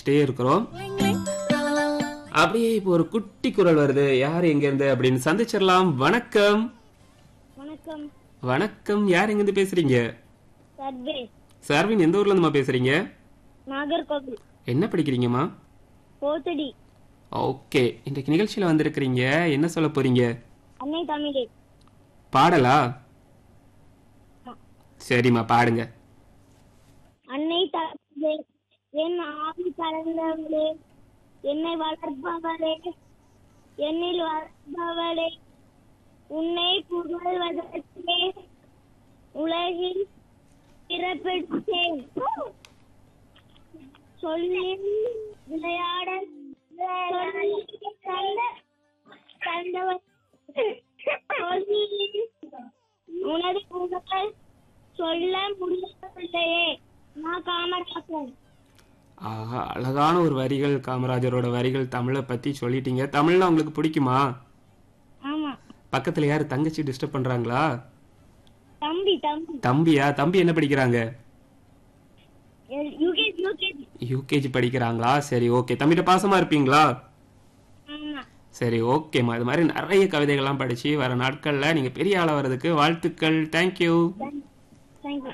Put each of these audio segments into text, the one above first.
பேசிட்டே இருக்கிறோம் அப்படியே இப்போ ஒரு குட்டி குரல் வருது யார் எங்க இருந்து அப்படின்னு சந்திச்சிடலாம் வணக்கம் வணக்கம் வணக்கம் யார் எங்க இருந்து பேசுறீங்க சர்வேஷ் சர்வின் எந்த ஊர்ல இருந்துமா பேசுறீங்க நாகர்கோவில் என்ன படிக்கிறீங்கம்மா போத்தடி ஓகே இன்றைக்கு நிகழ்ச்சியில வந்திருக்கிறீங்க என்ன சொல்ல போறீங்க அன்னை தமிழே பாடலா சரிம்மா பாடுங்க அன்னை தமிழே என் ஆவி கலந்தவளே என்னை வளர்ப்பவளே என்னில் வளர்ப்பவளே உன்னை புகழ்வதற்கே உலகில் பிறப்பிட்டேன் சொல்லி விளையாட சொல்லி கண்ட கண்டவன் சொல்லி உனது புகழ் சொல்ல முடியவில்லையே நான் காமராசன் ஆஹா அழகான ஒரு வரிகள் காமராஜரோட வரிகள் தமிழை பத்தி சொல்லிட்டீங்க தமிழ்னா உங்களுக்கு பிடிக்குமா ஆமா பக்கத்துல யாரு தங்கச்சி டிஸ்டர்ப் பண்றாங்களா தம்பி தம்பி தம்பியா தம்பி என்ன படிக்கிறாங்க யூகேஜி யூகேஜி யூகேஜி படிக்கிறாங்களா சரி ஓகே தம்பிட்ட பாசமா இருப்பீங்களா ஆமா சரி ஓகேம்மா இது மாதிரி நிறைய கவிதைகள்லாம் படிச்சு வர நாட்கள்ல நீங்க பெரிய ஆளா வர்றதுக்கு வாழ்த்துக்கள் தேங்க்யூ தேங்க்யூ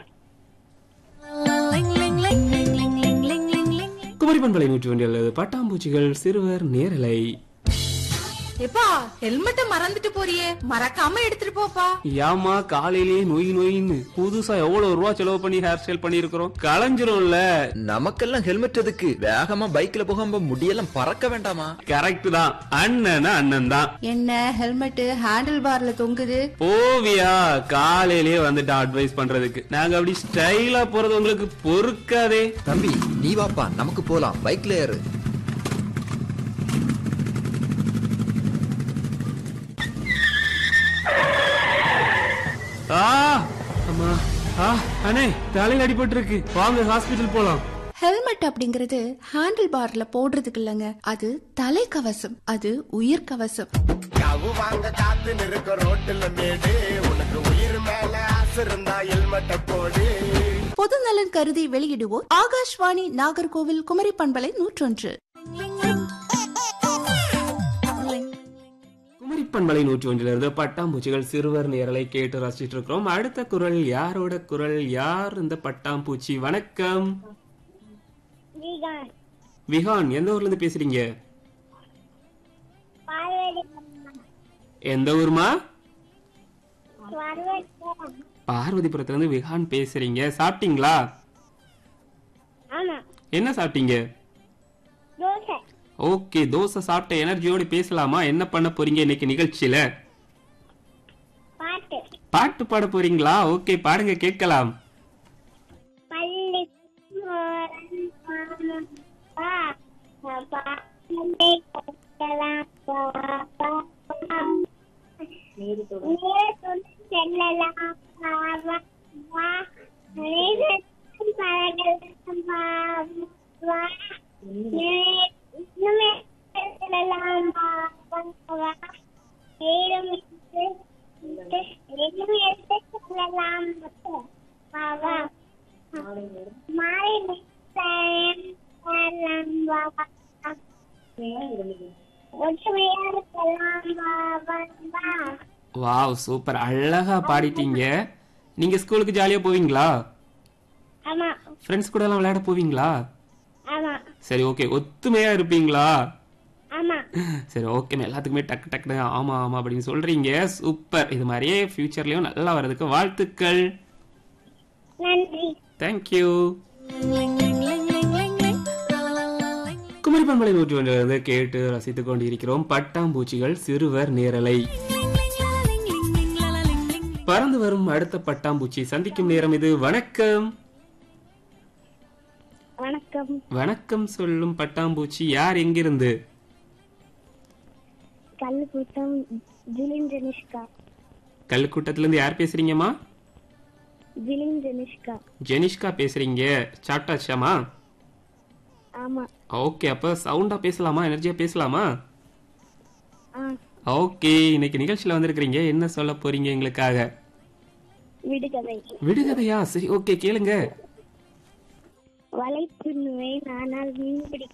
குமரி பண்பலை நூற்றி ஒன்றில் பட்டாம்பூச்சிகள் சிறுவர் நேரலை எப்பா ஹெல்மெட்ட மறந்துட்டு போறியே மறக்காம எடுத்துட்டு போப்பா ஏமா காலையிலேயே நொய் நொயின்னு புதுசா எவ்வளவு ரூபா செலவு பண்ணி ஹேர் ஸ்டைல் பண்ணிருக்கிறோம் களைஞ்சிரும்ல நமக்கெல்லாம் ஹெல்மெட் எதுக்கு வேகமா பைக்ல போகாம முடியெல்லாம் பறக்க வேண்டாமா கரெக்ட் தான் அண்ணன் அண்ணன் தான் என்ன ஹெல்மெட் ஹேண்டில் பார்ல தொங்குது ஓவியா காலையிலேயே வந்துட்டு அட்வைஸ் பண்றதுக்கு நாங்க அப்படி ஸ்டைலா போறது உங்களுக்கு பொறுக்காதே தம்பி நீ வாப்பா நமக்கு போலாம் பைக்ல ஏறு ஆ அம்மா ஆ அண்ணே தலையில அடிபட்டு இருக்கு வாங்க ஹாஸ்பிடல் போலாம் ஹெல்மெட் அப்படிங்கறது ஹேண்டில் பார்ல போடுறதுக்கு இல்லங்க அது தலைக்கவசம் அது உயிர் கவசம் யாவு வாங்க காத்து நிற்க ரோட்டுல மேடு உனக்கு உயிர் மேல ஆசை இருந்தா ஹெல்மெட்ட போடு பொது நலன் கருதி வெளியிடுவோர் ஆகாஷ்வாணி நாகர்கோவில் குமரி பண்பலை நூற்றொன்று குமரிப்பண்பலை நூற்றி ஒன்றில் இருந்து பட்டாம்பூச்சிகள் சிறுவர் நேரலை கேட்டு ரசிச்சிட்டு இருக்கிறோம் அடுத்த குரல் யாரோட குரல் யார் இந்த பட்டாம்பூச்சி வணக்கம் வீகான் விஹான் எந்த ஊர்ல இருந்து பேசுறீங்க பார்வதி எந்த ஊர்மா பார்வதி பார்வதிபுரத்துல இருந்து விஹான் பேசுறீங்க சாப்பிட்டீங்களா ஆமா என்ன சாப்பிட்டீங்க தோசை ஓகே தோசை சாப்பிட்ட எனர்ஜியோட பேசலாமா என்ன பண்ண போறீங்க இன்னைக்கு நிகழ்ச்சியில பாட்டு பாட்டு பாட போறீங்களா ஓகே பாடுங்க கேட்கலாம் பள்ளி பா பாட்டை கட்டலாம் பா நீர் துணி செல்லலாம் வா, வா, வா. நீரில் பறக்கலாம் வா, வா. நீர் இன்னுமே செல்லலாம் வா, வா, வா. நீரும் எடுத்து, இன்னும் எடுத்து செல்லலாம் வா, வா. மாலை நேரம் செல்லலாம் வா, வா. ஒற்றுமையா இருக்கலாம் வா, வா, வா. வாவ் சூப்பர் அழகா பாடிட்டீங்க நீங்க ஸ்கூலுக்கு ஜாலியா போவீங்களா ஆமா ஃப்ரெண்ட்ஸ் கூட எல்லாம் விளையாட போவீங்களா ஆமா சரி ஓகே ஒத்துமையா இருப்பீங்களா ஆமா சரி ஓகே எல்லாத்துக்குமே டக்கு டக்குனு ஆமா ஆமா அப்படின்னு சொல்றீங்க சூப்பர் இது மாதிரியே ஃபியூச்சர்லயும் நல்லா வர்றதுக்கு வாழ்த்துக்கள் நன்றி தேங்க்யூ குமரி பண்பலை நூற்றி ஒன்றிலிருந்து கேட்டு ரசித்துக் கொண்டிருக்கிறோம் பட்டாம்பூச்சிகள் சிறுவர் நேரலை பறந்து வரும் அடுத்த பட்டாம்பூச்சி சந்திக்கும் நேரம் இது வணக்கம் வணக்கம் வணக்கம் சொல்லும் பட்டாம்பூச்சி யார் எங்கிருந்து கல்லுக்கூட்டம் ஜிலின் ஜெனிஷ்கா கல்லுக்கூட்டத்துல இருந்து யார் பேசுறீங்கம்மா ஜிலின் ஜெனிஷ்கா ஜெனிஷ்கா பேசுறீங்க சாப்பிட்டாச்சாமா ஆமா ஓகே அப்ப சவுண்டா பேசலாமா எனர்ஜியா பேசலாமா ஆ ஓகே இன்னைக்கு நிகழ்ச்சியில வந்திருக்கிறீங்க என்ன சொல்ல போறீங்க எங்களுக்காக விடுகதை விடுகதையா சரி ஓகே கேளுங்க வலை பின்னுவேன் ஆனால் மீன் பிடி